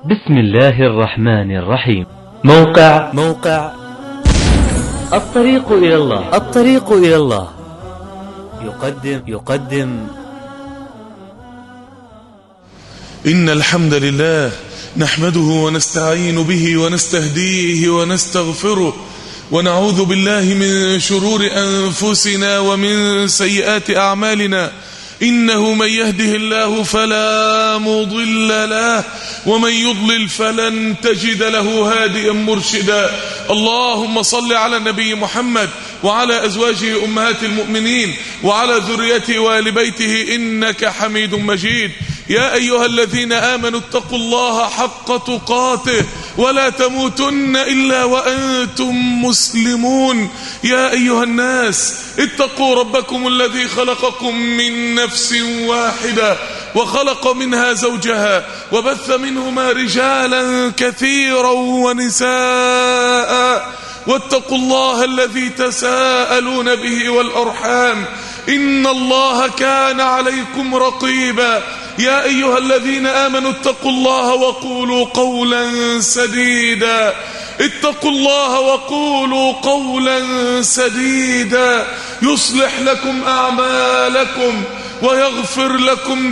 بسم الله الرحمن الرحيم موقع موقع الطريق إلى الله الطريق إلى الله يقدم يقدم إن الحمد لله نحمده ونستعين به ونستهديه ونستغفره ونعوذ بالله من شرور أنفسنا ومن سيئات أعمالنا إنه من يهده الله فلا مضل له ومن يضلل فلن تجد له هاديا مرشدا اللهم صل على النبي محمد وعلى أزواجه أمهات المؤمنين وعلى ذريته وآل بيته إنك حميد مجيد يا أيها الذين آمنوا اتقوا الله حق تقاته ولا تموتن إلا وأنتم مسلمون يا أيها الناس اتقوا ربكم الذي خلقكم من نفس واحدة وخلق منها زوجها وبث منهما رجالا كثيرا ونساء واتقوا الله الذي تساءلون به والأرحام إن الله كان عليكم رقيبا يا أيها الذين آمنوا اتقوا الله وقولوا قولا سديدا اتقوا الله وقولوا قولا سديدا يصلح لكم أعمالكم ويغفر لكم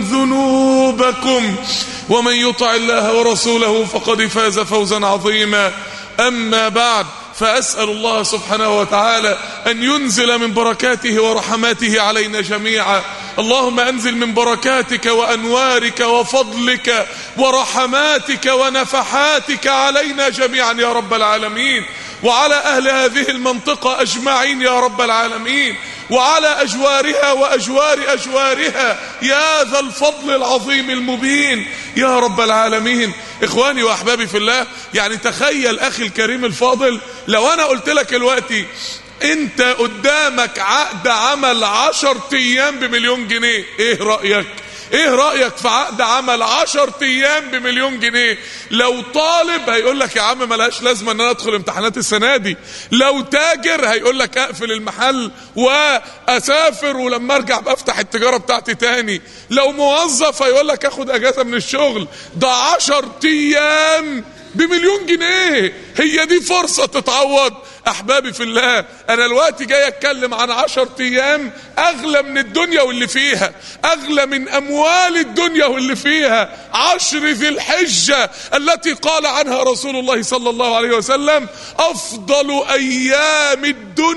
ذنوبكم ومن يطع الله ورسوله فقد فاز فوزا عظيما أما بعد فأسأل الله سبحانه وتعالى أن ينزل من بركاته ورحماته علينا جميعا اللهم أنزل من بركاتك وأنوارك وفضلك ورحماتك ونفحاتك علينا جميعا يا رب العالمين وعلى أهل هذه المنطقة أجمعين يا رب العالمين وعلى أجوارها وأجوار أجوارها يا ذا الفضل العظيم المبين يا رب العالمين إخواني وأحبابي في الله يعني تخيل أخي الكريم الفاضل لو أنا قلت لك الوقتي انت قدامك عقد عمل عشر ايام بمليون جنيه ايه رأيك ايه رأيك في عقد عمل عشر ايام بمليون جنيه لو طالب هيقول لك يا عم ملهاش لازمه ان انا ادخل امتحانات السنه دي لو تاجر هيقول لك اقفل المحل واسافر ولما ارجع بفتح التجاره بتاعتي تاني لو موظف هيقول لك اخد اجازه من الشغل ده عشر ايام بمليون جنيه هي دي فرصة تتعوض احبابي في الله انا الوقت جاي اتكلم عن عشر ايام اغلى من الدنيا واللي فيها اغلى من اموال الدنيا واللي فيها عشر ذي الحجة التي قال عنها رسول الله صلى الله عليه وسلم افضل ايام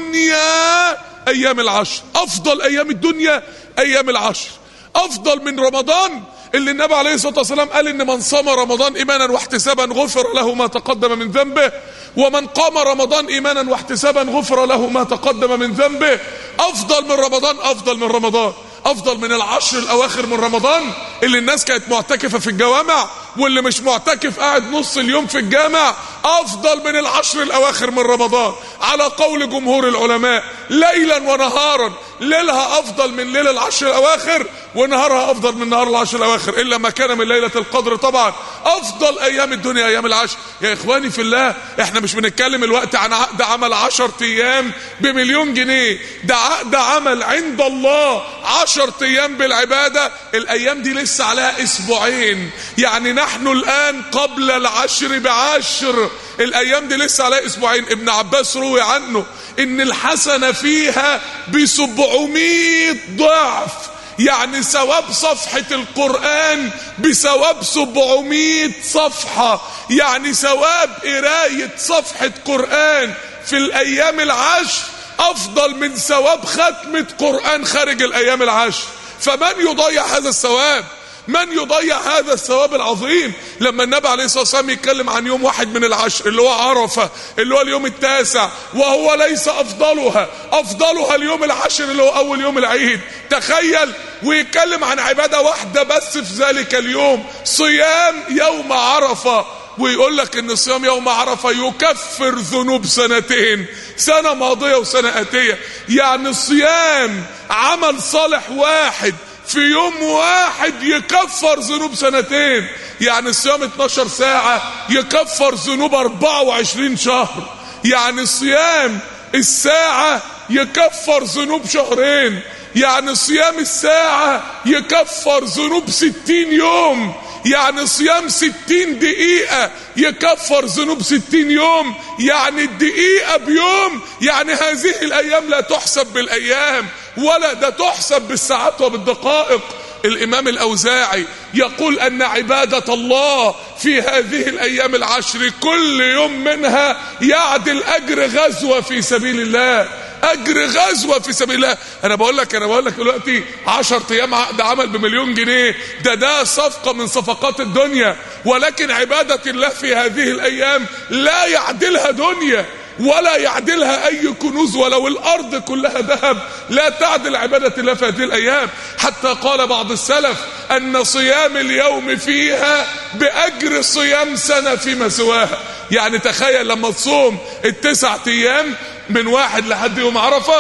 الدنيا ايام العشر افضل ايام الدنيا ايام العشر افضل من رمضان اللي النبي عليه الصلاة والسلام قال ان من صام رمضان ايمانا واحتسابا غفر له ما تقدم من ذنبه ومن قام رمضان ايمانا واحتسابا غفر له ما تقدم من ذنبه افضل من رمضان افضل من رمضان افضل من العشر الاواخر من رمضان اللي الناس كانت معتكفة في الجوامع واللي مش معتكف قاعد نص اليوم في الجامع افضل من العشر الاواخر من رمضان على قول جمهور العلماء ليلا ونهارا ليلها افضل من ليل العشر الاواخر ونهارها افضل من نهار العشر الاواخر الا ما كان من ليله القدر طبعا افضل ايام الدنيا ايام العشر يا اخواني في الله احنا مش بنتكلم الوقت عن عقد عمل عشر ايام بمليون جنيه ده عقد عمل عند الله عشر ايام بالعباده الايام دي لسه عليها اسبوعين يعني نحن الان قبل العشر بعشر الايام دي لسه عليها اسبوعين ابن عباس روي عنه ان الحسنه فيها بسبعمائة ضعف يعني ثواب صفحة القرآن بثواب سبعمائة صفحة يعني ثواب قراية صفحة قرآن في الأيام العشر أفضل من ثواب ختمة قرآن خارج الأيام العشر فمن يضيع هذا الثواب من يضيع هذا الثواب العظيم لما النبي عليه الصلاة والسلام يتكلم عن يوم واحد من العشر اللي هو عرفة اللي هو اليوم التاسع وهو ليس أفضلها أفضلها اليوم العشر اللي هو أول يوم العيد تخيل ويتكلم عن عبادة واحدة بس في ذلك اليوم صيام يوم عرفة ويقول لك ان صيام يوم عرفة يكفر ذنوب سنتين سنة ماضية وسنة آتية يعني صيام عمل صالح واحد في يوم واحد يكفر ذنوب سنتين يعني الصيام 12 ساعة يكفر ذنوب 24 شهر يعني الصيام الساعة يكفر ذنوب شهرين يعني صيام الساعة يكفر ذنوب 60 يوم يعني صيام ستين دقيقة يكفر ذنوب ستين يوم يعني الدقيقة بيوم يعني هذه الأيام لا تحسب بالأيام ولا ده تحسب بالساعات وبالدقائق الإمام الأوزاعي يقول أن عبادة الله في هذه الأيام العشر كل يوم منها يعدل أجر غزوة في سبيل الله أجر غزوة في سبيل الله أنا بقول لك أنا بقول لك دلوقتي 10 أيام عقد عمل بمليون جنيه ده ده صفقة من صفقات الدنيا ولكن عبادة الله في هذه الأيام لا يعدلها دنيا ولا يعدلها اي كنوز ولو الارض كلها ذهب لا تعدل عبادة الله في هذه الايام حتى قال بعض السلف ان صيام اليوم فيها باجر صيام سنة فيما سواها يعني تخيل لما تصوم التسع ايام من واحد لحد يوم عرفة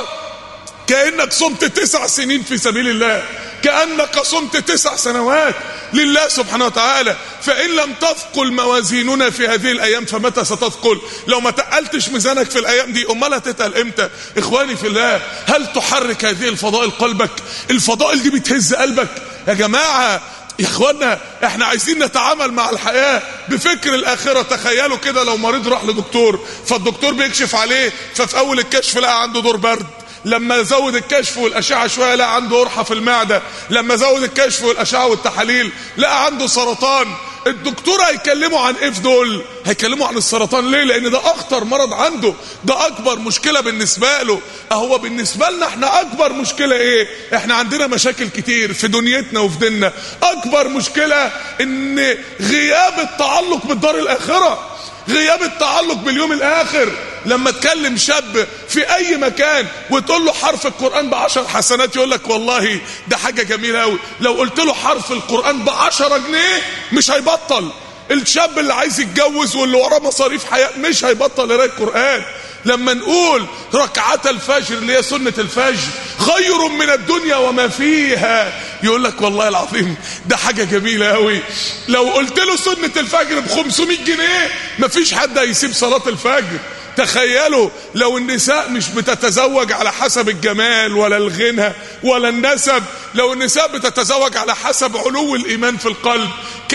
كأنك صمت تسع سنين في سبيل الله كأنك صمت تسع سنوات لله سبحانه وتعالى فإن لم تثقل موازيننا في هذه الأيام فمتى ستثقل لو ما تقلتش ميزانك في الأيام دي أمال هتتقل إمتى إخواني في الله هل تحرك هذه الفضائل قلبك الفضائل دي بتهز قلبك يا جماعة يا اخوانا احنا عايزين نتعامل مع الحياة بفكر الاخرة تخيلوا كده لو مريض راح لدكتور فالدكتور بيكشف عليه ففي اول الكشف لقى عنده دور برد لما زود الكشف والاشعه شويه لقى عنده قرحه في المعده لما زود الكشف والاشعه والتحاليل لقى عنده سرطان الدكتور هيكلموا عن ايه في دول هيكلموا عن السرطان ليه لان ده اخطر مرض عنده ده اكبر مشكله بالنسبه له اهو بالنسبه لنا احنا اكبر مشكله ايه احنا عندنا مشاكل كتير في دنيتنا وفي ديننا اكبر مشكله ان غياب التعلق بالدار الاخره غياب التعلق باليوم الاخر لما تكلم شاب في اي مكان وتقول له حرف القرآن بعشر حسنات يقول لك والله ده حاجة جميلة قوي لو قلت له حرف القرآن بعشرة جنيه مش هيبطل الشاب اللي عايز يتجوز واللي وراه مصاريف حياة مش هيبطل يقرا القرآن لما نقول ركعات الفجر اللي هي سنة الفجر خير من الدنيا وما فيها يقول لك والله العظيم ده حاجة جميلة قوي لو قلت له سنة الفجر ب 500 جنيه مفيش حد هيسيب صلاة الفجر تخيلوا لو النساء مش بتتزوج على حسب الجمال ولا الغنى ولا النسب لو النساء بتتزوج على حسب علو الإيمان في القلب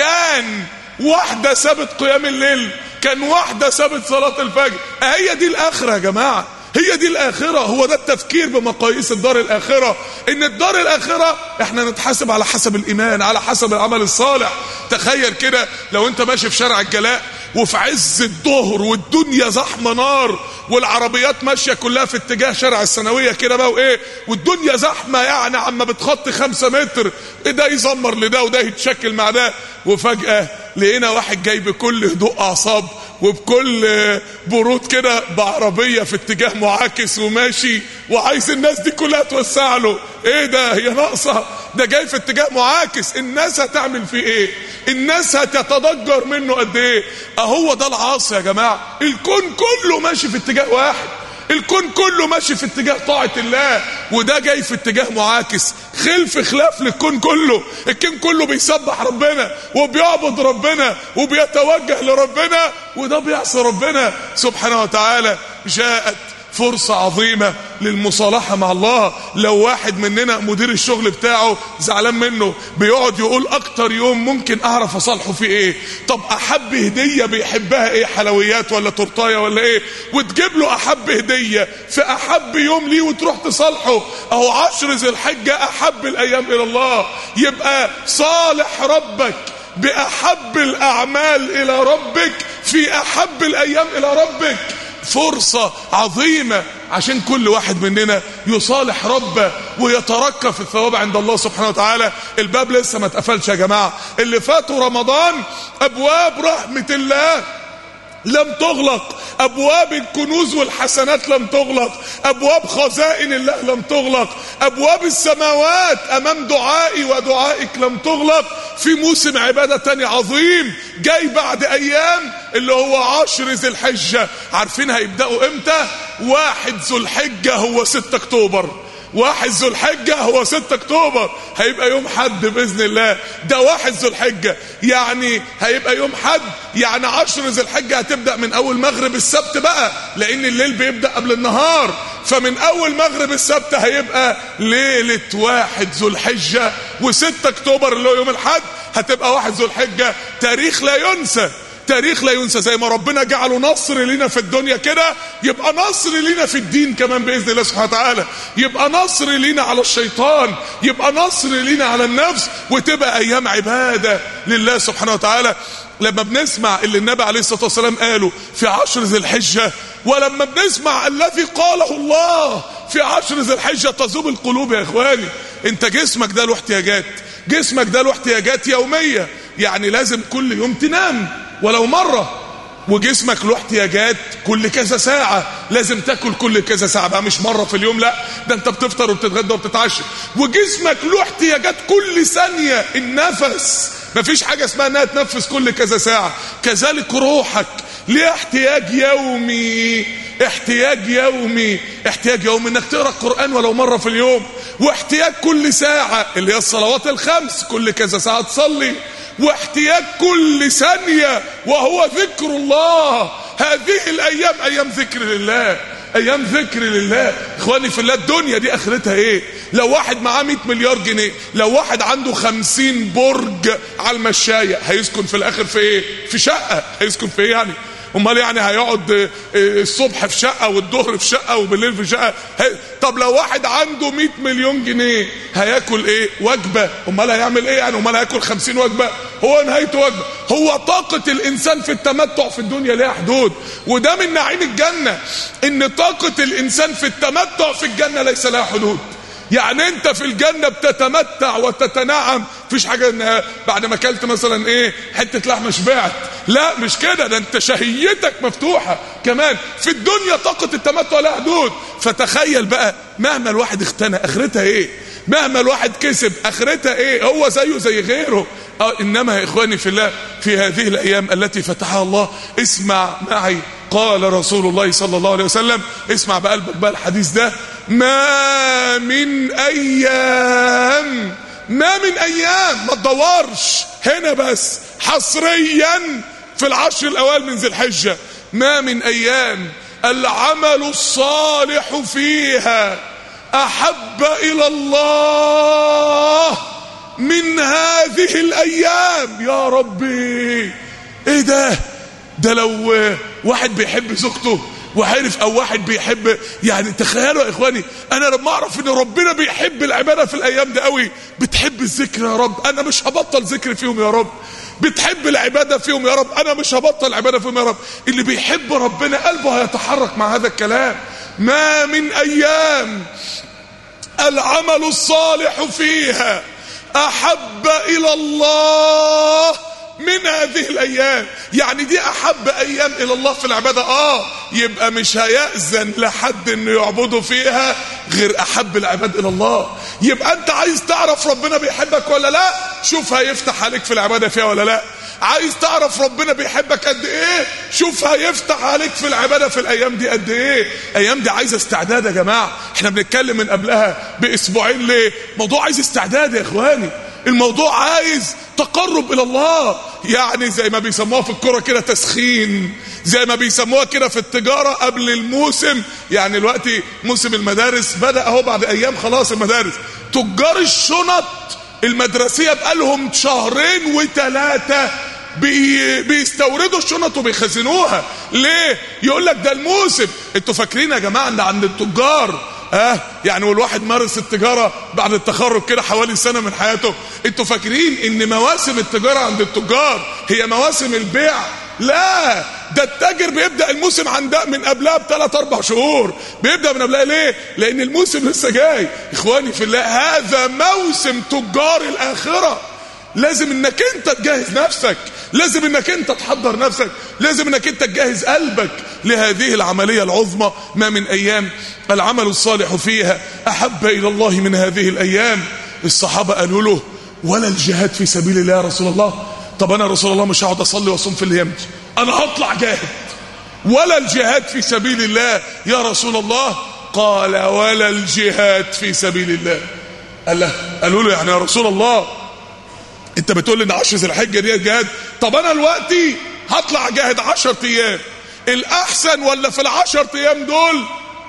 كان واحدة سابت قيام الليل كان واحدة سابت صلاة الفجر هي دي الآخرة يا جماعة هي دي الآخرة هو ده التفكير بمقاييس الدار الآخرة إن الدار الآخرة إحنا نتحاسب على حسب الإيمان على حسب العمل الصالح تخيل كده لو أنت ماشي في شارع الجلاء وفي عز الظهر والدنيا زحمة نار والعربيات ماشية كلها في اتجاه شارع الثانوية كده بقى وإيه والدنيا زحمة يعني عما بتخطي خمسة متر ده يزمر لده وده يتشكل مع ده وفجأة لقينا واحد جاي بكل هدوء أعصاب وبكل برود كده بعربية في اتجاه معاكس وماشي وعايز الناس دي كلها توسع له ايه ده هي ناقصة ده جاي في اتجاه معاكس الناس هتعمل فيه ايه الناس هتتضجر منه قد ايه اهو ده العاصي يا جماعة الكون كله ماشي في اتجاه واحد الكون كله ماشي في اتجاه طاعة الله وده جاي في اتجاه معاكس خلف خلاف للكون كله الكون كله بيسبح ربنا وبيعبد ربنا وبيتوجه لربنا وده بيعصي ربنا سبحانه وتعالى جاءت فرصة عظيمة للمصالحة مع الله لو واحد مننا مدير الشغل بتاعه زعلان منه بيقعد يقول اكتر يوم ممكن اعرف اصالحه في ايه طب احب هدية بيحبها ايه حلويات ولا تورتايه ولا ايه وتجيب له احب هدية في احب يوم ليه وتروح تصالحه اهو عشر ذي الحجة احب الايام الى الله يبقى صالح ربك باحب الاعمال الى ربك في احب الايام الى ربك فرصة عظيمة عشان كل واحد مننا يصالح ربه ويترقى في الثواب عند الله سبحانه وتعالى الباب لسه ما اتقفلش يا جماعة اللي فاتوا رمضان ابواب رحمة الله لم تغلق ابواب الكنوز والحسنات لم تغلق ابواب خزائن الله لم تغلق ابواب السماوات امام دعائي ودعائك لم تغلق في موسم عبادة تاني عظيم جاي بعد ايام اللي هو عشر ذي الحجة عارفين هيبدأوا امتى واحد ذو الحجة هو ستة اكتوبر واحد ذو الحجة هو 6 اكتوبر هيبقى يوم حد بإذن الله ده واحد ذو الحجة يعني هيبقى يوم حد يعني عشر ذو الحجة هتبدأ من أول مغرب السبت بقى لأن الليل بيبدأ قبل النهار فمن أول مغرب السبت هيبقى ليلة واحد ذو الحجة و6 اكتوبر اللي هو يوم الحد هتبقى واحد ذو الحجة تاريخ لا ينسى تاريخ لا ينسى زي ما ربنا جعله نصر لنا في الدنيا كده يبقى نصر لنا في الدين كمان باذن الله سبحانه وتعالى يبقى نصر لنا على الشيطان يبقى نصر لنا على النفس وتبقى ايام عباده لله سبحانه وتعالى لما بنسمع اللي النبي عليه الصلاه والسلام قاله في عشر ذي الحجه ولما بنسمع الذي قاله الله في عشر ذي الحجه تذوب القلوب يا اخواني انت جسمك ده له احتياجات جسمك ده له احتياجات يوميه يعني لازم كل يوم تنام ولو مرة وجسمك له احتياجات كل كذا ساعة لازم تاكل كل كذا ساعة بقى مش مرة في اليوم لا ده انت بتفطر وبتتغدى وبتتعشى وجسمك له احتياجات كل ثانية النفس مفيش حاجة اسمها انها تنفس كل كذا ساعة كذلك روحك ليه احتياج يومي احتياج يومي احتياج يومي انك تقرا القران ولو مره في اليوم واحتياج كل ساعه اللي هي الصلوات الخمس كل كذا ساعه تصلي واحتياج كل ثانية وهو ذكر الله هذه الأيام أيام ذكر لله أيام ذكر لله إخواني في الله الدنيا دي آخرتها إيه لو واحد معاه 100 مليار جنيه لو واحد عنده 50 برج على المشاية هيسكن في الآخر في إيه في شقة هيسكن في إيه يعني امال يعني هيقعد الصبح في شقه والظهر في شقه وبالليل في شقه هي... طب لو واحد عنده 100 مليون جنيه هياكل ايه وجبه امال هيعمل ايه يعني امال هياكل 50 وجبه هو نهايته وجبه هو طاقه الانسان في التمتع في الدنيا ليها حدود وده من نعيم الجنه ان طاقه الانسان في التمتع في الجنه ليس لها حدود يعني انت في الجنه بتتمتع وتتنعم مفيش حاجه ان بعد ما اكلت مثلا ايه حته لحمه شبعت لا مش كده ده انت شهيتك مفتوحه كمان في الدنيا طاقه التمتع لها حدود فتخيل بقى مهما الواحد اختنى اخرتها ايه مهما الواحد كسب اخرتها ايه هو زيه زي غيره اه انما يا اخواني في الله في هذه الايام التي فتحها الله اسمع معي قال رسول الله صلى الله عليه وسلم اسمع بقلبك بقى الحديث ده ما من ايام ما من ايام ما تدورش هنا بس حصريا في العشر الاوائل من ذي الحجه ما من ايام العمل الصالح فيها احب الى الله من هذه الايام يا ربي ايه ده ده لو واحد بيحب زوجته وعارف او واحد بيحب يعني تخيلوا يا اخواني انا لما اعرف ان ربنا بيحب العباده في الايام دي قوي بتحب الذكر يا رب انا مش هبطل ذكر فيهم يا رب بتحب العباده فيهم يا رب انا مش هبطل عباده فيهم يا رب اللي بيحب ربنا قلبه هيتحرك مع هذا الكلام ما من ايام العمل الصالح فيها احب الى الله من هذه الايام يعني دي احب ايام الى الله في العباده اه يبقى مش هيأذن لحد انه يعبده فيها غير احب العباد الى الله يبقى انت عايز تعرف ربنا بيحبك ولا لا شوف هيفتح عليك في العباده فيها ولا لا عايز تعرف ربنا بيحبك قد ايه شوف هيفتح عليك في العباده في الايام دي قد ايه ايام دي عايزه استعداد يا جماعه احنا بنتكلم من قبلها باسبوعين ليه موضوع عايز استعداد يا اخواني الموضوع عايز تقرب الى الله يعني زي ما بيسموها في الكرة كده تسخين زي ما بيسموها كده في التجارة قبل الموسم يعني دلوقتي موسم المدارس بدأ اهو بعد ايام خلاص المدارس تجار الشنط المدرسية بقالهم شهرين وثلاثة بي بيستوردوا الشنط وبيخزنوها ليه يقول لك ده الموسم انتوا فاكرين يا جماعه ان عند التجار اه يعني والواحد مارس التجاره بعد التخرج كده حوالي سنه من حياته انتوا فاكرين ان مواسم التجاره عند التجار هي مواسم البيع لا ده التاجر بيبدا الموسم عند من قبلها بثلاث اربع شهور بيبدا من قبلها ليه لان الموسم لسه جاي اخواني في الله هذا موسم تجار الاخره لازم انك انت تجهز نفسك لازم انك انت تحضر نفسك لازم انك انت تجهز قلبك لهذه العملية العظمى ما من ايام العمل الصالح فيها احب الى الله من هذه الايام الصحابة قالوا له ولا الجهاد في سبيل الله يا رسول الله طب انا يا رسول الله مش هقعد اصلي واصوم في الايام دي انا هطلع جاهد ولا الجهاد في سبيل الله يا رسول الله قال ولا الجهاد في سبيل الله قال له قالوا له يعني يا رسول الله انت بتقول لي ان 10 ذي الحجه دي جهاد طب انا دلوقتي هطلع جاهد 10 ايام الاحسن ولا في العشر ايام دول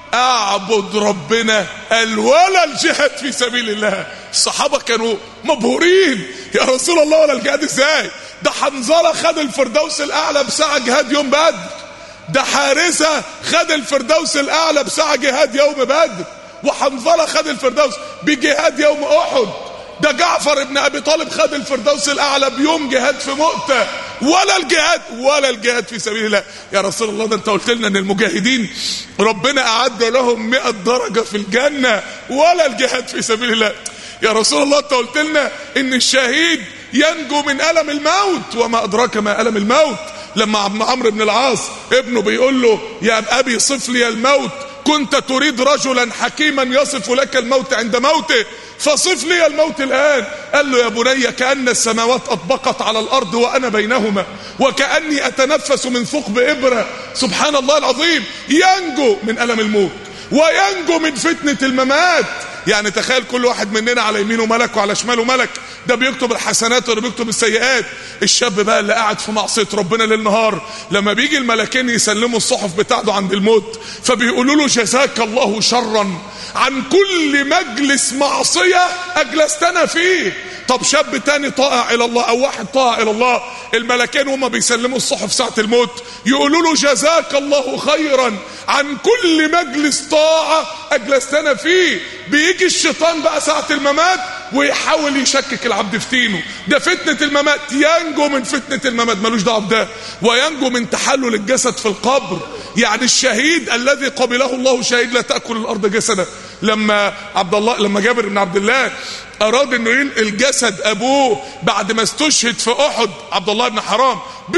اعبد ربنا قال ولا الجهاد في سبيل الله الصحابه كانوا مبهورين يا رسول الله ولا الجهاد ازاي ده حنظله خد الفردوس الاعلى بساعه جهاد يوم بدر ده حارثه خد الفردوس الاعلى بساعه جهاد يوم بدر وحنظله خد الفردوس بجهاد يوم احد ده جعفر ابن ابي طالب خد الفردوس الاعلى بيوم جهاد في مؤتة ولا الجهاد ولا الجهاد في سبيل الله يا رسول الله ده انت قلت لنا ان المجاهدين ربنا اعد لهم 100 درجه في الجنه ولا الجهاد في سبيل الله يا رسول الله انت قلت لنا ان الشهيد ينجو من الم الموت وما ادراك ما الم الموت لما عمرو بن العاص ابنه بيقول له يا ابي صف لي الموت كنت تريد رجلا حكيما يصف لك الموت عند موته فصف لي الموت الآن قال له يا بني كأن السماوات أطبقت على الأرض وأنا بينهما وكأني أتنفس من ثقب إبرة سبحان الله العظيم ينجو من ألم الموت وينجو من فتنة الممات يعني تخيل كل واحد مننا على يمينه ملك وعلى شماله ملك ده بيكتب الحسنات ولا بيكتب السيئات الشاب بقى اللي قاعد في معصيه ربنا ليل نهار لما بيجي الملكين يسلموا الصحف بتاعته عند الموت فبيقولوا له جزاك الله شرا عن كل مجلس معصيه اجلستنا فيه طب شاب تاني طائع الى الله او واحد طائع الى الله الملكين وهم بيسلموا الصحف ساعه الموت يقولوا له جزاك الله خيرا عن كل مجلس طاعه اجلستنا فيه بيجي الشيطان بقى ساعه الممات ويحاول يشكك العبد في دينه ده فتنه الممات ينجو من فتنه الممات ملوش دعوه بده وينجو من تحلل الجسد في القبر يعني الشهيد الذي قبله الله شهيد لا تاكل الارض جسده لما عبد الله لما جابر بن عبد الله اراد انه ينقل جسد ابوه بعد ما استشهد في احد عبد الله بن حرام ب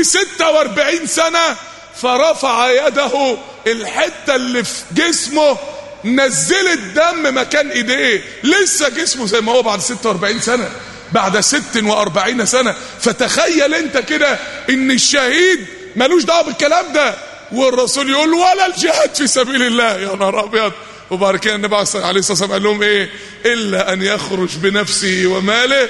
46 سنه فرفع يده الحته اللي في جسمه نزلت دم مكان ايديه لسه جسمه زي ما هو بعد 46 سنه بعد 46 سنه فتخيل انت كده ان الشهيد ملوش دعوه بالكلام ده والرسول يقول ولا الجهاد في سبيل الله يا نهار ابيض وبعد كده النبي عليه الصلاه والسلام قال لهم ايه الا ان يخرج بنفسه وماله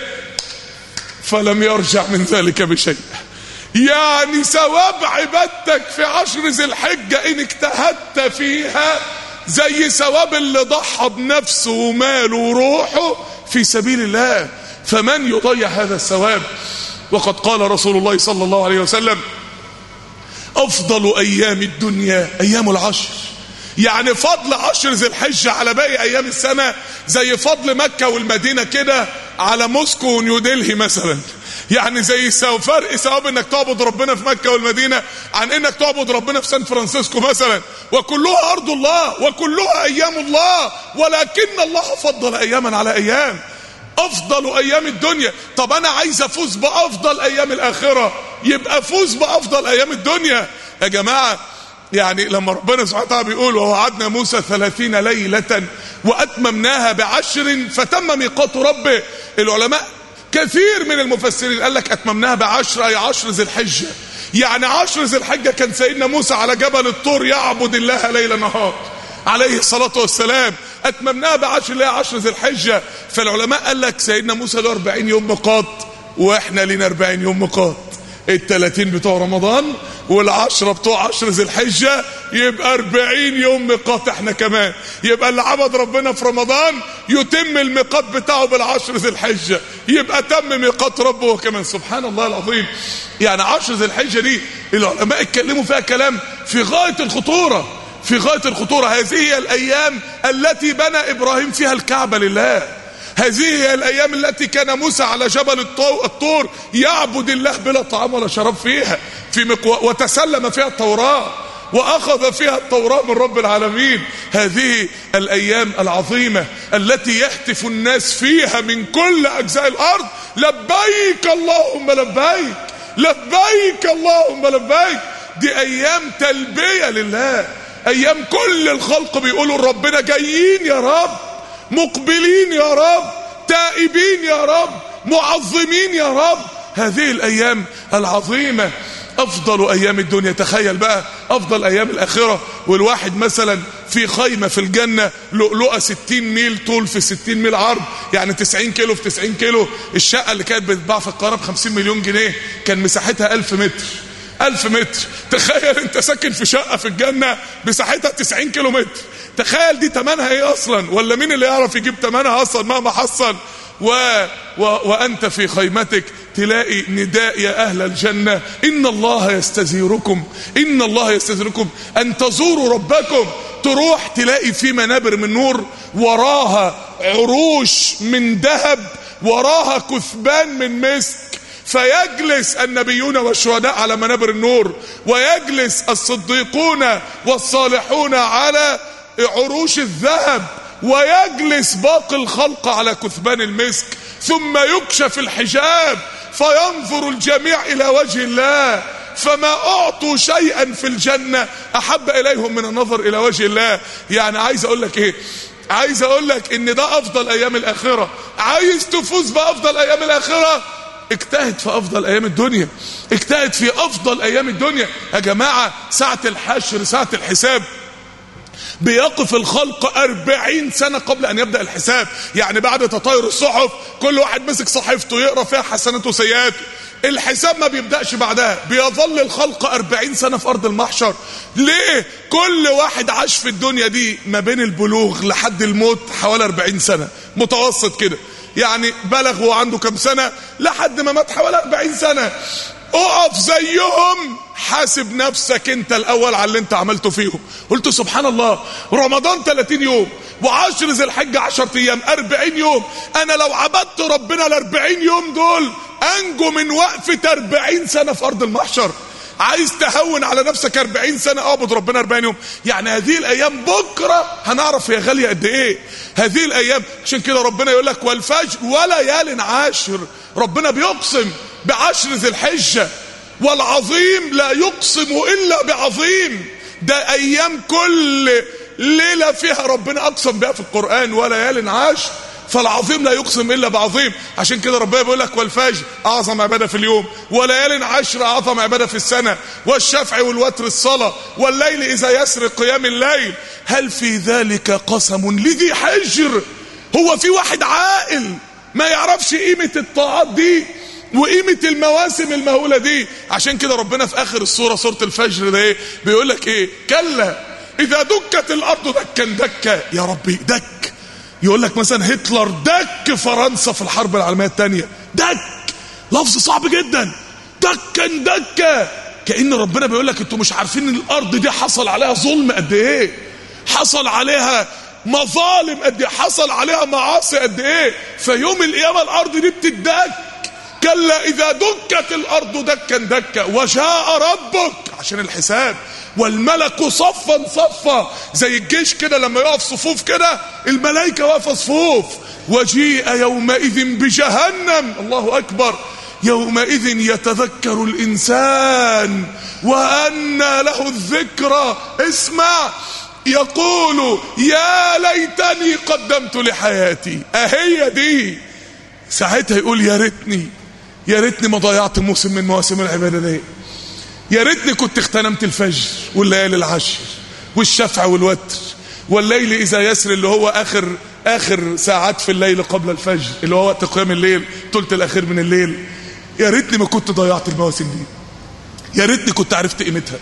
فلم يرجع من ذلك بشيء يعني ثواب عبادتك في عشر ذي الحجه ان اجتهدت فيها زي ثواب اللي ضحى بنفسه وماله وروحه في سبيل الله فمن يضيع هذا الثواب وقد قال رسول الله صلى الله عليه وسلم افضل ايام الدنيا ايام العشر يعني فضل عشر ذي الحجة على باقي ايام السنة زي فضل مكة والمدينة كده على موسكو ونيودلهي مثلا يعني زي فرق ثواب انك تعبد ربنا في مكة والمدينة عن انك تعبد ربنا في سان فرانسيسكو مثلا وكلها ارض الله وكلها ايام الله ولكن الله فضل اياما على ايام افضل ايام الدنيا طب انا عايز افوز بافضل ايام الاخرة يبقى فوز بافضل ايام الدنيا يا جماعة يعني لما ربنا سبحانه وتعالى بيقول ووعدنا موسى ثلاثين ليلة وأتممناها بعشر فتم ميقات ربه العلماء كثير من المفسرين قال لك أتممناها بعشر أي عشر ذي الحجة يعني عشر ذي الحجة كان سيدنا موسى على جبل الطور يعبد الله ليل نهار عليه الصلاة والسلام أتممناها بعشر اللي هي عشر ذي الحجة فالعلماء قال لك سيدنا موسى له 40 يوم ميقات وإحنا لنا 40 يوم ميقات التلاتين بتوع رمضان والعشرة بتوع عشر ذي الحجة يبقى أربعين يوم ميقات احنا كمان يبقى اللي عبد ربنا في رمضان يتم الميقات بتاعه بالعشر ذي الحجة يبقى تم ميقات ربه كمان سبحان الله العظيم يعني عشر ذي الحجة دي العلماء اتكلموا فيها كلام في غاية الخطورة في غاية الخطورة هذه هي الأيام التي بنى إبراهيم فيها الكعبة لله هذه هي الأيام التي كان موسى على جبل الطور يعبد الله بلا طعام ولا شراب فيها في مقو... وتسلم فيها التوراة وأخذ فيها التوراة من رب العالمين هذه الأيام العظيمة التي يهتف الناس فيها من كل أجزاء الأرض لبيك اللهم لبيك لبيك اللهم لبيك دي أيام تلبية لله أيام كل الخلق بيقولوا ربنا جايين يا رب مقبلين يا رب تائبين يا رب معظمين يا رب هذه الايام العظيمه افضل ايام الدنيا تخيل بقى افضل ايام الاخره والواحد مثلا في خيمه في الجنه لؤلؤه 60 ميل طول في 60 ميل عرض يعني 90 كيلو في 90 كيلو الشقه اللي كانت بتتباع في القاهره ب 50 مليون جنيه كان مساحتها 1000 متر ألف متر تخيل انت ساكن في شقة في الجنة مساحتها 90 كيلو متر تخيل دي تمنها ايه اصلا ولا مين اللي يعرف يجيب تمنها اصلا مهما حصل و و وأنت في خيمتك تلاقي نداء يا أهل الجنة إن الله يستزيركم إن الله يستزيركم أن تزوروا ربكم تروح تلاقي في منابر من نور وراها عروش من ذهب وراها كثبان من مسك فيجلس النبيون والشهداء على منابر النور ويجلس الصديقون والصالحون على عروش الذهب ويجلس باقي الخلق على كثبان المسك ثم يكشف الحجاب فينظر الجميع الى وجه الله فما اعطوا شيئا في الجنه احب اليهم من النظر الى وجه الله يعني عايز اقول لك ايه عايز اقول لك ان ده افضل ايام الاخره عايز تفوز بافضل ايام الاخره اجتهد في افضل ايام الدنيا اجتهد في افضل ايام الدنيا يا جماعه ساعه الحشر ساعه الحساب بيقف الخلق أربعين سنة قبل أن يبدأ الحساب يعني بعد تطاير الصحف كل واحد مسك صحيفته يقرأ فيها حسناته وسيئاته الحساب ما بيبدأش بعدها بيظل الخلق أربعين سنة في أرض المحشر ليه كل واحد عاش في الدنيا دي ما بين البلوغ لحد الموت حوالي أربعين سنة متوسط كده يعني بلغ وهو عنده كم سنة لحد ما مات حوالي أربعين سنة اقف زيهم حاسب نفسك انت الاول على اللي انت عملته فيهم قلت سبحان الله رمضان 30 يوم وعشر ذي الحجة 10 ايام 40 يوم انا لو عبدت ربنا ال 40 يوم دول انجو من وقفة 40 سنة في ارض المحشر عايز تهون على نفسك 40 سنة اعبد ربنا 40 يوم يعني هذه الايام بكرة هنعرف هي غالية قد ايه هذه الايام عشان كده ربنا يقول لك والفجر وليال عاشر ربنا بيقسم بعشر ذي الحجة والعظيم لا يقسم الا بعظيم ده ايام كل ليلة فيها ربنا اقسم بها في القرآن وليال عاشر فالعظيم لا يقسم الا بعظيم عشان كده ربنا بيقول لك والفجر اعظم عباده في اليوم وليال عشر اعظم عباده في السنه والشفع والوتر الصلاه والليل اذا يسرق قيام الليل هل في ذلك قسم لذي حجر هو في واحد عاقل ما يعرفش قيمه الطاعات دي وقيمه المواسم المهوله دي عشان كده ربنا في اخر السوره سوره الفجر ده ايه بيقول لك ايه كلا اذا دكت الارض دكا دكا يا ربي دك يقول لك مثلا هتلر دك فرنسا في الحرب العالميه الثانيه دك لفظ صعب جدا دكا دكا كان ربنا بيقول لك انتوا مش عارفين ان الارض دي حصل عليها ظلم قد ايه حصل عليها مظالم قد ايه حصل عليها معاصي قد ايه فيوم القيامه الارض دي بتدك كلا اذا دكت الارض دكا دكا وجاء ربك عشان الحساب والملك صفا صفا زي الجيش كده لما يقف صفوف كده الملائكه واقفه صفوف وجيء يومئذ بجهنم الله اكبر يومئذ يتذكر الانسان وانى له الذكرى اسمع يقول يا ليتني قدمت لحياتي اهي دي ساعتها يقول يا ريتني يا ريتني ما ضيعت موسم من مواسم العباده دي يا ريتني كنت اغتنمت الفجر والليالي العشر والشفع والوتر والليل اذا يسر اللي هو اخر اخر ساعات في الليل قبل الفجر اللي هو وقت قيام الليل ثلث الاخير من الليل يا ريتني ما كنت ضيعت المواسم دي يا ريتني كنت عرفت قيمتها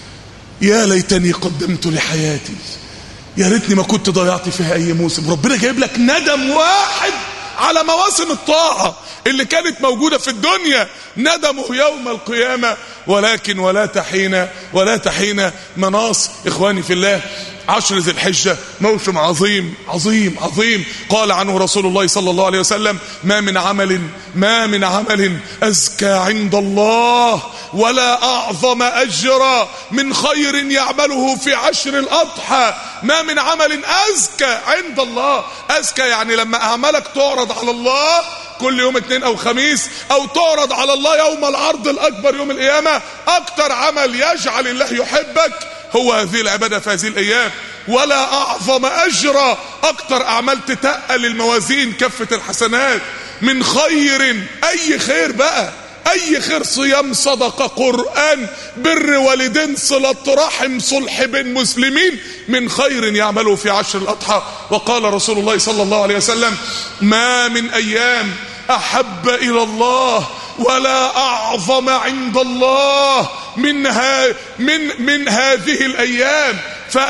يا ليتني قدمت لحياتي يا ريتني ما كنت ضيعت فيها اي موسم ربنا جايب لك ندم واحد على مواسم الطاعة اللي كانت موجودة في الدنيا ندمه يوم القيامة ولكن ولا تحين ولا تحين مناص إخواني في الله عشر ذي الحجة موسم عظيم عظيم عظيم قال عنه رسول الله صلى الله عليه وسلم ما من عمل ما من عمل أزكى عند الله ولا أعظم أجرا من خير يعمله في عشر الأضحى ما من عمل أزكى عند الله أزكى يعني لما أعمالك تعرض على الله كل يوم اثنين او خميس او تعرض على الله يوم العرض الاكبر يوم القيامة اكتر عمل يجعل الله يحبك هو هذه العبادة في هذه الايام ولا اعظم اجرا اكتر اعمال تتقل الموازين كفة الحسنات من خير اي خير بقى اي خير صيام صدقة قرآن بر والدين صلة رحم صلح بين مسلمين من خير يعمله في عشر الاضحى وقال رسول الله صلى الله عليه وسلم ما من ايام احب الى الله ولا اعظم عند الله من ها من من هذه الايام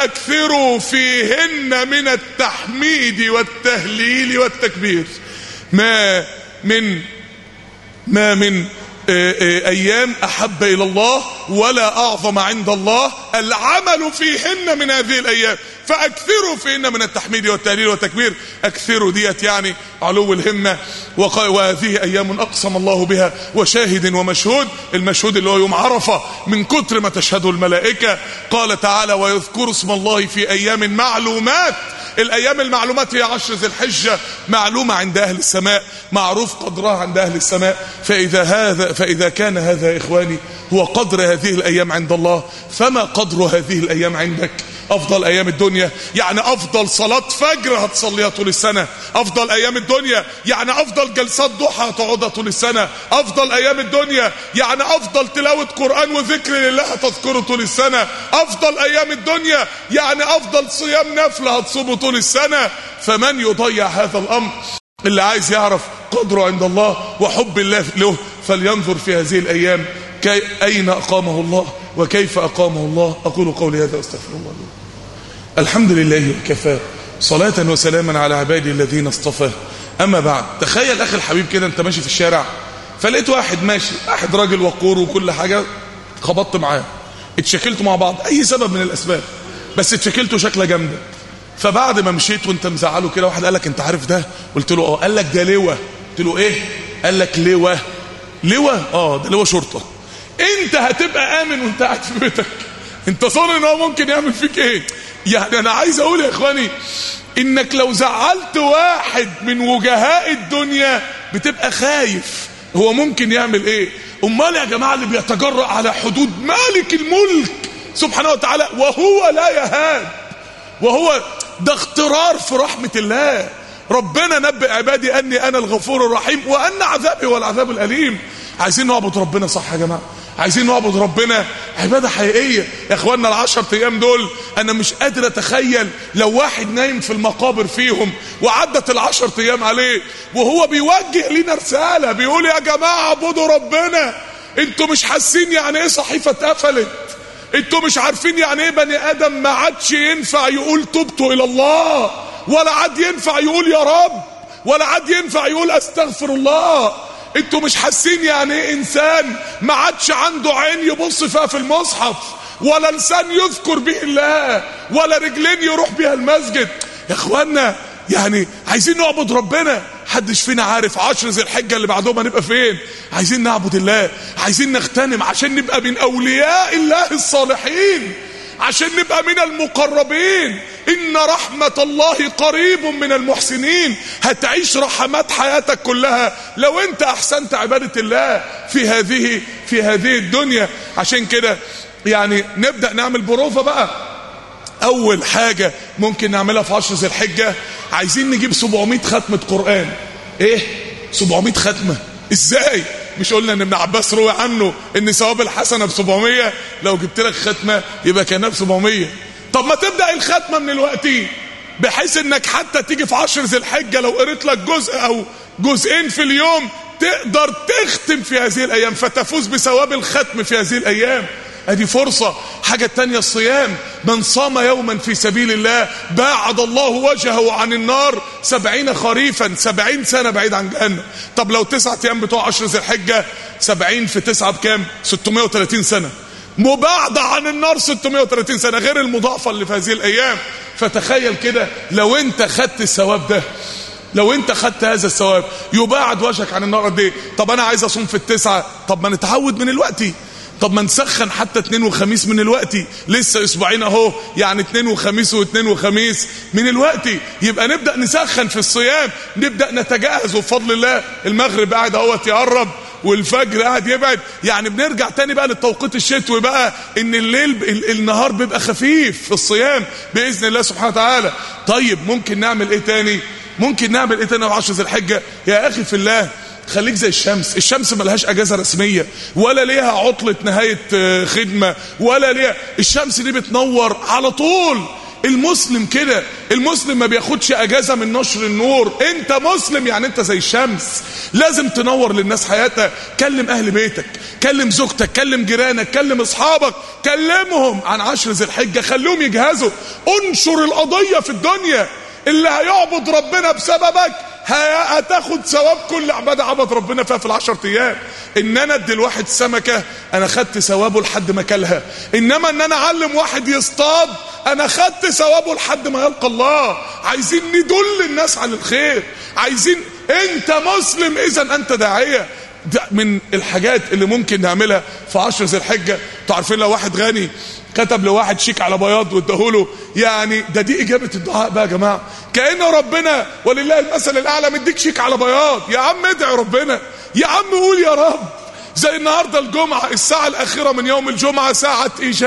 فاكثروا فيهن من التحميد والتهليل والتكبير ما من ما من أيام أحب إلى الله ولا أعظم عند الله العمل فيهن من هذه الأيام فأكثروا فيهن من التحميد والتهليل والتكبير أكثروا ديت يعني علو الهمة وهذه أيام أقسم الله بها وشاهد ومشهود المشهود اللي هو يوم عرفة من كتر ما تشهده الملائكة قال تعالى ويذكر اسم الله في أيام معلومات الايام المعلومات هي عشر ذي الحجة معلومة عند اهل السماء معروف قدرها عند اهل السماء فاذا هذا فاذا كان هذا يا اخواني هو قدر هذه الايام عند الله فما قدر هذه الايام عندك افضل ايام الدنيا يعني افضل صلاة فجر هتصليها طول السنة افضل ايام الدنيا يعني افضل جلسات ضحى هتقعدها طول السنة افضل ايام الدنيا يعني افضل تلاوة قرآن وذكر لله هتذكره طول السنة افضل ايام الدنيا يعني افضل صيام نفل هتصومه طول السنة فمن يضيع هذا الامر اللي عايز يعرف قدره عند الله وحب الله له فلينظر في هذه الايام كي اين اقامه الله وكيف أقامه الله أقول قولي هذا واستغفر الله لي الحمد لله وكفى صلاة وسلاما على عبادي الذين اصطفى أما بعد تخيل أخي الحبيب كده أنت ماشي في الشارع فلقيت واحد ماشي واحد راجل وقور وكل حاجة خبطت معاه اتشكلتوا مع بعض أي سبب من الأسباب بس اتشكلتوا شكلة جامدة فبعد ما مشيت وانت مزعله كده واحد قال لك انت عارف ده قلت له اه قال لك ده لواء قلت له ايه قال لك لواء لواء اه ده لواء شرطه انت هتبقى امن وانت قاعد في بيتك انت صار ان هو ممكن يعمل فيك ايه يعني انا عايز اقول يا اخواني انك لو زعلت واحد من وجهاء الدنيا بتبقى خايف هو ممكن يعمل ايه امال يا جماعه اللي بيتجرأ على حدود مالك الملك سبحانه وتعالى وهو لا يهاب وهو ده اخترار في رحمه الله ربنا نبئ عبادي اني انا الغفور الرحيم وان عذابي هو العذاب الاليم عايزين نعبد ربنا صح يا جماعه عايزين نعبد ربنا عباده حقيقيه يا اخوانا العشر ايام دول انا مش قادر اتخيل لو واحد نايم في المقابر فيهم وعدت العشر ايام عليه وهو بيوجه لنا رساله بيقول يا جماعه اعبدوا ربنا انتوا مش حاسين يعني ايه صحيفه اتقفلت انتوا مش عارفين يعني ايه بني ادم ما عادش ينفع يقول تبت الى الله ولا عاد ينفع يقول يا رب ولا عاد ينفع يقول استغفر الله انتوا مش حاسين يعني ايه انسان ما عادش عنده عين يبص فيها في المصحف ولا لسان يذكر به الله ولا رجلين يروح بيها المسجد يا اخوانا يعني عايزين نعبد ربنا حدش فينا عارف عشر ذي الحجة اللي بعدهم هنبقى فين عايزين نعبد الله عايزين نغتنم عشان نبقى من اولياء الله الصالحين عشان نبقى من المقربين ان رحمة الله قريب من المحسنين هتعيش رحمات حياتك كلها لو انت احسنت عبادة الله في هذه في هذه الدنيا عشان كده يعني نبدأ نعمل بروفة بقى اول حاجة ممكن نعملها في عشر ذي الحجة عايزين نجيب 700 ختمة قرآن ايه 700 ختمة ازاي مش قلنا ان ابن عباس روى عنه ان ثواب الحسنه ب 700 لو جبت لك ختمه يبقى كانها ب 700 طب ما تبدا الختمه من الوقت بحيث انك حتى تيجي في عشر ذي الحجه لو قريت لك جزء او جزئين في اليوم تقدر تختم في هذه الايام فتفوز بثواب الختم في هذه الايام ادي فرصة حاجة تانية الصيام من صام يوما في سبيل الله باعد الله وجهه عن النار سبعين خريفا سبعين سنة بعيد عن جهنم طب لو تسعة ايام بتوع عشر ذي الحجة سبعين في تسعة بكام 630 سنة مباعدة عن النار 630 سنة غير المضاعفة اللي في هذه الايام فتخيل كده لو انت خدت الثواب ده لو انت خدت هذا الثواب يباعد وجهك عن النار قد ايه طب انا عايز اصوم في التسعة طب ما نتعود من الوقت طب ما نسخن حتى اثنين وخميس من الوقت لسه اسبوعين اهو يعني اثنين وخميس واثنين وخميس من الوقت يبقى نبدا نسخن في الصيام نبدا نتجهز وبفضل الله المغرب قاعد اهوت يقرب والفجر قاعد يبعد يعني بنرجع تاني بقى للتوقيت الشتوي بقى ان الليل النهار بيبقى خفيف في الصيام باذن الله سبحانه وتعالى طيب ممكن نعمل ايه تاني ممكن نعمل ايه تاني في 10 ذي الحجه يا اخي في الله خليك زي الشمس الشمس ملهاش اجازة رسمية ولا ليها عطلة نهاية خدمة ولا ليها الشمس دي بتنور على طول المسلم كده المسلم ما بياخدش اجازة من نشر النور انت مسلم يعني انت زي الشمس لازم تنور للناس حياتها كلم اهل بيتك كلم زوجتك كلم جيرانك كلم اصحابك كلمهم عن عشر ذي الحجة خليهم يجهزوا انشر القضية في الدنيا اللي هيعبد ربنا بسببك هتاخد ثواب كل عبادة عبد ربنا فيها في العشر ايام ان انا ادي الواحد سمكة انا خدت ثوابه لحد ما كلها انما ان انا اعلم واحد يصطاد انا خدت ثوابه لحد ما يلقى الله عايزين ندل الناس على الخير عايزين انت مسلم اذا انت داعية من الحاجات اللي ممكن نعملها في عشر ذي الحجة انتوا عارفين لو واحد غني كتب لواحد شيك على بياض واداهوله يعني ده دي اجابه الدعاء بقى يا جماعه كان ربنا ولله المثل الاعلى مديك شيك على بياض يا عم ادعي ربنا يا عم قول يا رب زي النهارده الجمعه الساعه الاخيره من يوم الجمعه ساعه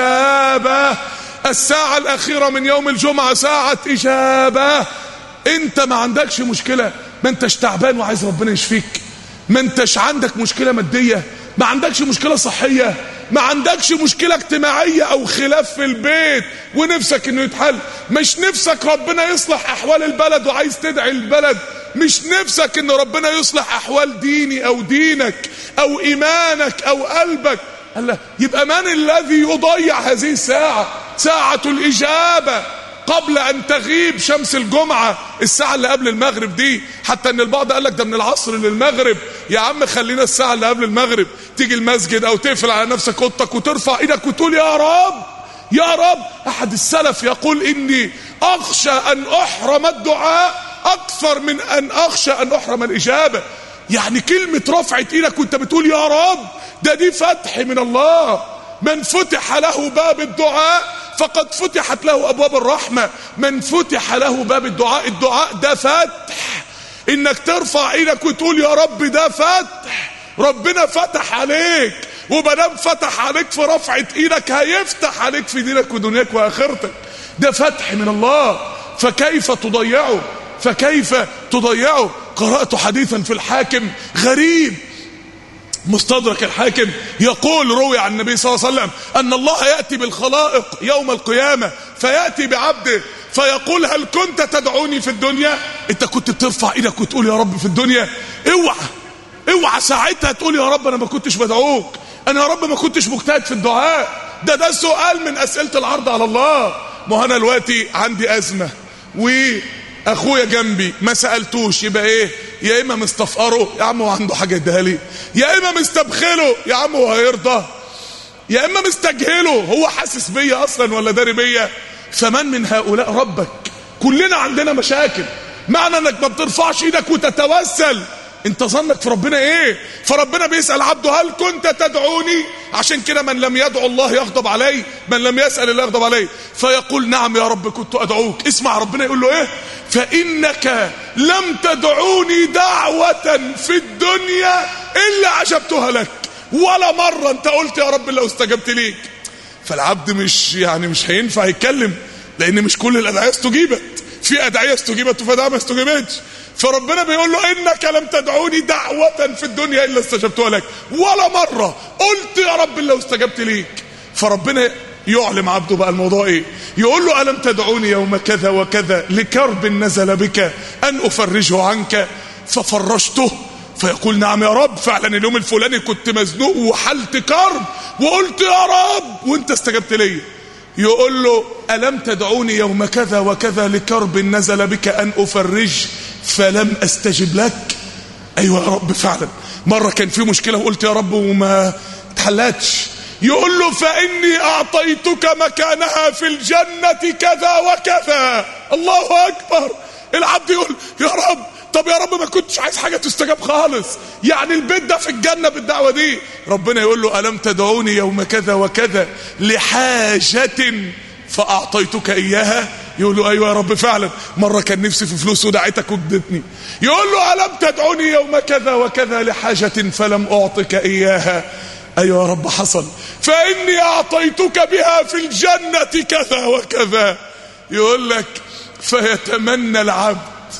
اجابه الساعه الاخيره من يوم الجمعه ساعه اجابه انت ما عندكش مشكله ما انتش تعبان وعايز ربنا يشفيك ما انتش عندك مشكله ماديه ما عندكش مشكله صحيه ما عندكش مشكلة اجتماعية او خلاف في البيت ونفسك انه يتحل مش نفسك ربنا يصلح احوال البلد وعايز تدعي البلد مش نفسك ان ربنا يصلح احوال ديني او دينك او ايمانك او قلبك الله يبقى من الذي يضيع هذه الساعة ساعة الاجابة قبل ان تغيب شمس الجمعة الساعة اللي قبل المغرب دي حتى ان البعض قال لك ده من العصر للمغرب يا عم خلينا الساعة اللي قبل المغرب تيجي المسجد او تقفل على نفسك اوضتك وترفع ايدك وتقول يا رب يا رب احد السلف يقول اني اخشى ان احرم الدعاء اكثر من ان اخشى ان احرم الاجابة يعني كلمة رفعت ايدك وانت بتقول يا رب ده دي فتح من الله من فتح له باب الدعاء فقد فتحت له ابواب الرحمه من فتح له باب الدعاء الدعاء ده فتح انك ترفع ايدك وتقول يا رب ده فتح ربنا فتح عليك ومادام فتح عليك في رفعه ايدك هيفتح عليك في دينك ودنياك واخرتك ده فتح من الله فكيف تضيعه فكيف تضيعه قرات حديثا في الحاكم غريب مستدرك الحاكم يقول روي عن النبي صلى الله عليه وسلم أن الله يأتي بالخلائق يوم القيامة فيأتي بعبده فيقول هل كنت تدعوني في الدنيا انت كنت بترفع ايدك وتقول يا رب في الدنيا اوعى اوعى ساعتها تقول يا رب انا ما كنتش بدعوك انا يا رب ما كنتش مجتهد في الدعاء ده ده سؤال من اسئله العرض على الله ما انا دلوقتي عندي ازمه واخويا جنبي ما سالتوش يبقى ايه يا اما مستفقره يا عم هو عنده حاجه يديها لي يا اما مستبخله يا عم هو هيرضى يا اما مستجهله هو حاسس بيا اصلا ولا داري بيا فمن من هؤلاء ربك كلنا عندنا مشاكل معنى انك ما بترفعش ايدك وتتوسل انت ظنك في ربنا ايه فربنا بيسأل عبده هل كنت تدعوني عشان كده من لم يدعو الله يغضب عليه من لم يسأل الله يغضب عليه فيقول نعم يا رب كنت ادعوك اسمع ربنا يقول له ايه فانك لم تدعوني دعوة في الدنيا الا عجبتها لك ولا مرة انت قلت يا رب لو استجبت ليك فالعبد مش يعني مش هينفع يتكلم لان مش كل الادعية استجيبت في ادعية استجيبت وفي ادعية ما استجيبتش فربنا بيقول له انك لم تدعوني دعوة في الدنيا الا استجبتها لك ولا مرة قلت يا رب لو استجبت ليك فربنا يعلم عبده بقى الموضوع ايه يقول له الم تدعوني يوم كذا وكذا لكرب نزل بك ان افرجه عنك ففرجته فيقول نعم يا رب فعلا اليوم الفلاني كنت مزنوق وحلت كرب وقلت يا رب وانت استجبت لي يقول له ألم تدعوني يوم كذا وكذا لكرب نزل بك أن أفرج فلم أستجب لك أيوة يا رب فعلا مرة كان في مشكلة وقلت يا رب وما اتحلتش يقول له فإني أعطيتك مكانها في الجنة كذا وكذا الله أكبر العبد يقول يا رب طب يا رب ما كنتش عايز حاجة تستجاب خالص يعني البيت ده في الجنة بالدعوة دي ربنا يقول له ألم تدعوني يوم كذا وكذا لحاجة فأعطيتك إياها يقول له أيوة يا رب فعلا مرة كان نفسي في فلوس ودعيتك وادتني يقول له ألم تدعوني يوم كذا وكذا لحاجة فلم أعطك إياها أيوة يا رب حصل فإني أعطيتك بها في الجنة كذا وكذا يقول لك فيتمنى العبد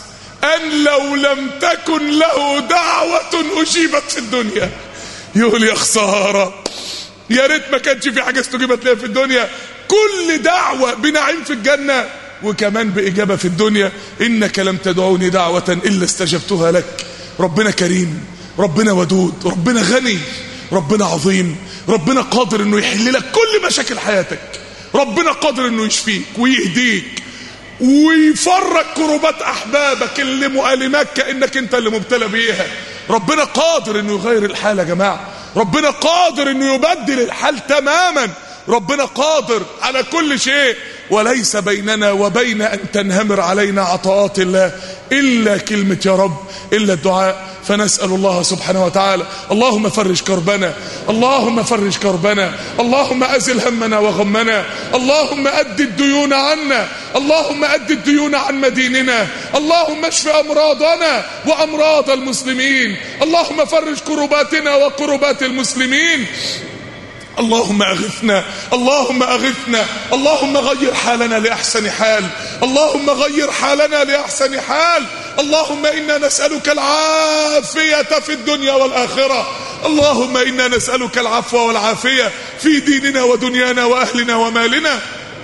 أن لو لم تكن له دعوة أجيبت في الدنيا يقول يا خسارة يا ريت ما كانش في حاجة استجيبت لها في الدنيا كل دعوة بنعيم في الجنة وكمان بإجابة في الدنيا إنك لم تدعوني دعوة إلا استجبتها لك ربنا كريم ربنا ودود ربنا غني ربنا عظيم ربنا قادر انه يحل لك كل مشاكل حياتك ربنا قادر انه يشفيك ويهديك ويفرج كروبات احبابك اللي مؤلماك كانك انت اللي مبتلى بيها ربنا قادر انه يغير الحال يا جماعه ربنا قادر انه يبدل الحال تماما ربنا قادر على كل شيء وليس بيننا وبين ان تنهمر علينا عطاءات الله الا كلمه يا رب الا الدعاء فنسأل الله سبحانه وتعالى اللهم فرج كربنا اللهم فرج كربنا اللهم أزل همنا وغمنا اللهم أد الديون عنا اللهم أد الديون عن مديننا اللهم اشف أمراضنا وأمراض المسلمين اللهم فرج كرباتنا وكربات المسلمين اللهم اغثنا اللهم اغثنا اللهم غير حالنا لاحسن حال اللهم غير حالنا لاحسن حال اللهم انا نسالك العافيه في الدنيا والاخره اللهم انا نسالك العفو والعافيه في ديننا ودنيانا واهلنا ومالنا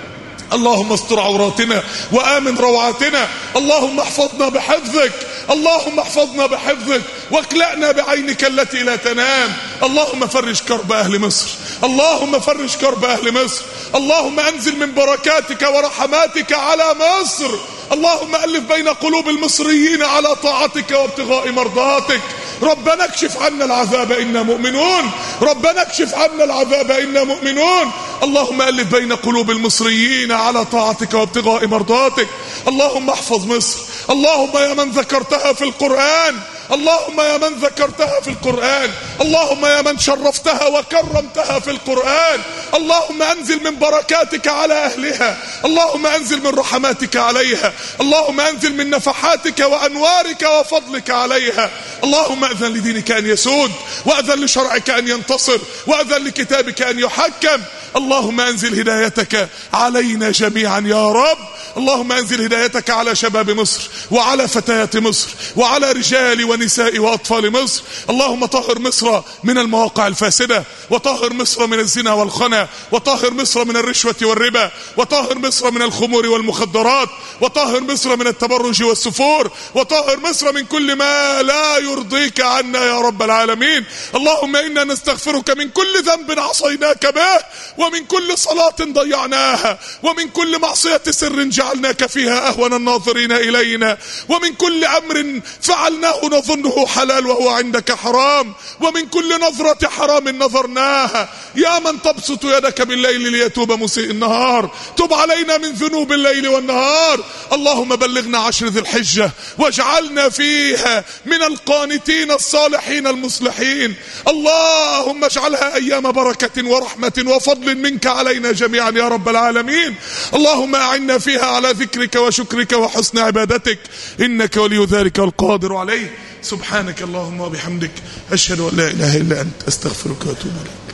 اللهم استر عوراتنا وامن روعاتنا اللهم احفظنا بحفظك اللهم احفظنا بحفظك واكلأنا بعينك التي لا تنام اللهم فرج كرب اهل مصر اللهم فرج كرب اهل مصر اللهم انزل من بركاتك ورحماتك على مصر اللهم الف بين قلوب المصريين على طاعتك وابتغاء مرضاتك ربنا اكشف عنا العذاب إنا مؤمنون ربنا اكشف عنا العذاب إنا مؤمنون اللهم ألف بين قلوب المصريين على طاعتك وابتغاء مرضاتك اللهم احفظ مصر اللهم يا من ذكرتها في القرآن اللهم يا من ذكرتها في القرآن اللهم يا من شرفتها وكرمتها في القرآن اللهم أنزل من بركاتك على أهلها اللهم أنزل من رحماتك عليها اللهم أنزل من نفحاتك وأنوارك وفضلك عليها اللهم أذن لدينك أن يسود وأذن لشرعك أن ينتصر وأذن لكتابك أن يحكم اللهم أنزل هدايتك علينا جميعا يا رب اللهم أنزل هدايتك على شباب مصر وعلى فتيات مصر وعلى رجال ونساء وأطفال مصر اللهم طهر مصر من المواقع الفاسدة وطهر مصر من الزنا والخنا وطهر مصر من الرشوة والربا وطهر مصر من الخمور والمخدرات وطهر مصر من التبرج والسفور وطهر مصر من كل ما لا يرضيك عنا يا رب العالمين اللهم إنا نستغفرك من كل ذنب عصيناك به ومن كل صلاة ضيعناها ومن كل معصية سر جعلناك فيها أهون الناظرين إلينا ومن كل أمر فعلناه نظنه حلال وهو عندك حرام ومن كل نظرة حرام نظرناها يا من تبسط يدك بالليل ليتوب مسيء النهار تب علينا من ذنوب الليل والنهار اللهم بلغنا عشر ذي الحجة واجعلنا فيها من القانتين الصالحين المصلحين اللهم اجعلها أيام بركة ورحمة وفضل منك علينا جميعا يا رب العالمين اللهم أعنا فيها على ذكرك وشكرك وحسن عبادتك إنك ولي ذلك القادر عليه سبحانك اللهم وبحمدك أشهد أن لا إله إلا أنت أستغفرك وأتوب إليك